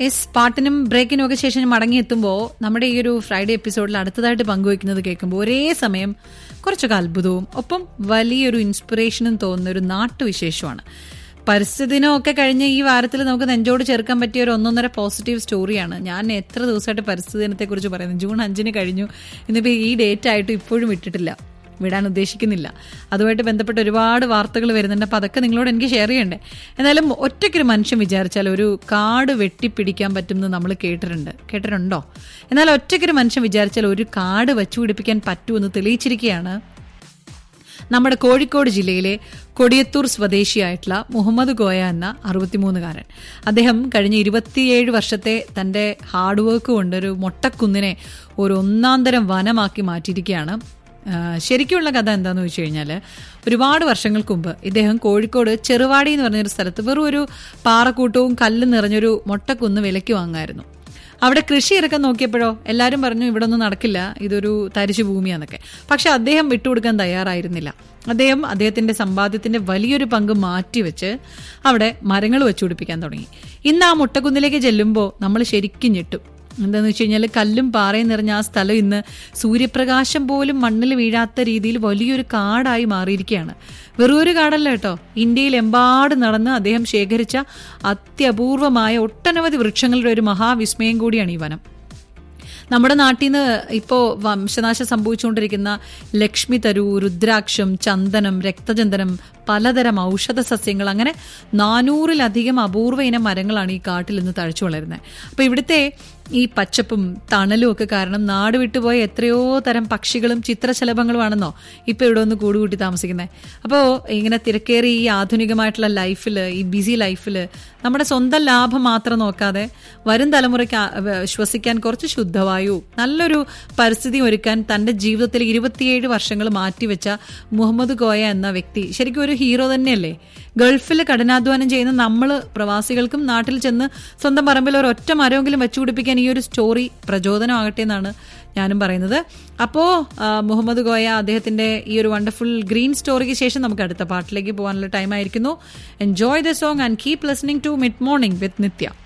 S പാട്ടിനും ബ്രേക്കിനും ഒക്കെ ശേഷം മടങ്ങിയെത്തുമ്പോൾ നമ്മുടെ ഈ ഒരു ഫ്രൈഡേ എപ്പിസോഡിൽ അടുത്തതായിട്ട് പങ്കുവയ്ക്കുന്നത് കേൾക്കുമ്പോൾ ഒരേ സമയം കുറച്ചൊക്കെ അത്ഭുതവും ഒപ്പം വലിയൊരു ഇൻസ്പിറേഷനും തോന്നുന്ന ഒരു നാട്ടുവിശേഷമാണ് പരിസ്ഥിതി ദിനമൊക്കെ കഴിഞ്ഞ് ഈ വാരത്തിൽ നമുക്ക് നെഞ്ചോട് ചേർക്കാൻ പറ്റിയ ഒരു ഒന്നൊന്നര പോസിറ്റീവ് സ്റ്റോറിയാണ് ഞാൻ എത്ര ദിവസമായിട്ട് പരിസ്ഥിതി ദിനത്തെക്കുറിച്ച് പറയുന്നത് ജൂൺ അഞ്ചിന് കഴിഞ്ഞു ഇന്നിപ്പോൾ ഈ ഡേറ്റ് ആയിട്ട് ഇപ്പോഴും ഇട്ടിട്ടില്ല വിടാൻ ഉദ്ദേശിക്കുന്നില്ല അതുമായിട്ട് ബന്ധപ്പെട്ട് ഒരുപാട് വാർത്തകൾ വരുന്നുണ്ട് അപ്പോൾ അതൊക്കെ നിങ്ങളോട് എനിക്ക് ഷെയർ ചെയ്യണ്ടേ എന്നാലും ഒറ്റയ്ക്കൊരു മനുഷ്യൻ വിചാരിച്ചാൽ ഒരു കാട് വെട്ടിപ്പിടിക്കാൻ പറ്റുമെന്ന് നമ്മൾ കേട്ടിട്ടുണ്ട് കേട്ടിട്ടുണ്ടോ എന്നാൽ ഒറ്റയ്ക്കൊരു മനുഷ്യൻ വിചാരിച്ചാൽ ഒരു കാട് വച്ചുപിടിപ്പിക്കാൻ പറ്റുമെന്ന് തെളിയിച്ചിരിക്കുകയാണ് നമ്മുടെ കോഴിക്കോട് ജില്ലയിലെ കൊടിയത്തൂർ സ്വദേശിയായിട്ടുള്ള മുഹമ്മദ് ഗോയ എന്ന അറുപത്തിമൂന്നുകാരൻ അദ്ദേഹം കഴിഞ്ഞ ഇരുപത്തിയേഴ് വർഷത്തെ തന്റെ ഹാർഡ് വർക്ക് കൊണ്ട് ഒരു മൊട്ടക്കുന്നിനെ ഒരു ഒന്നാന്തരം വനമാക്കി മാറ്റിയിരിക്കുകയാണ് ആ, ശരിക്കുള്ള കഥ എന്താണെന്ന് വെച്ച് കഴിഞ്ഞാൽ ഒരുപാട് വർഷങ്ങൾക്ക് മുമ്പ് ഇദ്ദേഹം കോഴിക്കോട് ചെറുവാടി എന്ന് പറഞ്ഞൊരു സ്ഥലത്ത് വെറും ഒരു പാറക്കൂട്ടവും കല്ലും നിറഞ്ഞൊരു മൊട്ടക്കുന്ന് വിലയ്ക്ക് വാങ്ങായിരുന്നു അവിടെ കൃഷി ഇറക്കാൻ നോക്കിയപ്പോഴോ എല്ലാവരും പറഞ്ഞു ഇവിടെ ഒന്നും നടക്കില്ല ഇതൊരു തരിശു ഭൂമിയാന്നൊക്കെ പക്ഷെ അദ്ദേഹം വിട്ടുകൊടുക്കാൻ തയ്യാറായിരുന്നില്ല അദ്ദേഹം അദ്ദേഹത്തിന്റെ സമ്പാദ്യത്തിന്റെ വലിയൊരു പങ്ക് മാറ്റിവെച്ച് അവിടെ മരങ്ങൾ വെച്ചുപിടിപ്പിക്കാൻ തുടങ്ങി ഇന്ന് ആ മുട്ടക്കുന്നിലേക്ക് ചെല്ലുമ്പോൾ നമ്മൾ ശരിക്കും ഞെട്ടും എന്താന്ന് വെച്ച് കഴിഞ്ഞാൽ കല്ലും പാറയും നിറഞ്ഞ ആ സ്ഥലം ഇന്ന് സൂര്യപ്രകാശം പോലും മണ്ണിൽ വീഴാത്ത രീതിയിൽ വലിയൊരു കാടായി മാറിയിരിക്കുകയാണ് വെറും ഒരു കാടല്ല കേട്ടോ ഇന്ത്യയിൽ എമ്പാട് നടന്ന് അദ്ദേഹം ശേഖരിച്ച അത്യപൂർവമായ ഒട്ടനവധി വൃക്ഷങ്ങളുടെ ഒരു മഹാവിസ്മയം കൂടിയാണ് ഈ വനം നമ്മുടെ നാട്ടിൽ നിന്ന് ഇപ്പോൾ വംശനാശം സംഭവിച്ചുകൊണ്ടിരിക്കുന്ന ലക്ഷ്മി തരു രുദ്രാക്ഷം ചന്ദനം രക്തചന്ദനം പലതരം ഔഷധ സസ്യങ്ങൾ അങ്ങനെ നാനൂറിലധികം അപൂർവ ഇനം മരങ്ങളാണ് ഈ കാട്ടിൽ നിന്ന് തഴച്ചു വളരുന്നത് അപ്പോൾ ഇവിടുത്തെ ഈ പച്ചപ്പും തണലും ഒക്കെ കാരണം നാട് വിട്ടുപോയ എത്രയോ തരം പക്ഷികളും ചിത്രശലഭങ്ങളുമാണെന്നോ ഇപ്പോൾ ഇവിടെ ഒന്ന് കൂടുകൂട്ടി താമസിക്കുന്നത് അപ്പോൾ ഇങ്ങനെ തിരക്കേറി ഈ ആധുനികമായിട്ടുള്ള ലൈഫിൽ ഈ ബിസി ലൈഫിൽ നമ്മുടെ സ്വന്തം ലാഭം മാത്രം നോക്കാതെ വരും തലമുറയ്ക്ക് ആ- വ- ശ്വസിക്കാൻ കുറച്ച് ശുദ്ധവായു നല്ലൊരു പരിസ്ഥിതി ഒരുക്കാൻ തന്റെ ജീവിതത്തിൽ ഇരുപത്തിയേഴ് വർഷങ്ങൾ മാറ്റിവെച്ച മുഹമ്മദ് കോയ എന്ന വ്യക്തി ശരിക്കും ഒരു ഹീറോ തന്നെയല്ലേ ഗൾഫിൽ കഠിനാധ്വാനം ചെയ്യുന്ന നമ്മൾ പ്രവാസികൾക്കും നാട്ടിൽ ചെന്ന് സ്വന്തം പറമ്പിൽ ഒരു ഒറ്റ മരമെങ്കിലും വെച്ചുപിടിപ്പിക്കാൻ ഈ ഒരു സ്റ്റോറി പ്രചോദനമാകട്ടെ എന്നാണ് ഞാനും പറയുന്നത് അപ്പോൾ മുഹമ്മദ് ഗോയ അദ്ദേഹത്തിന്റെ ഈ ഒരു വണ്ടർഫുൾ ഗ്രീൻ സ്റ്റോറിക്ക് ശേഷം നമുക്ക് അടുത്ത പാട്ടിലേക്ക് പോകാനുള്ള ടൈം ആയിരിക്കുന്നു enjoy the song and keep listening to mid morning with Nithya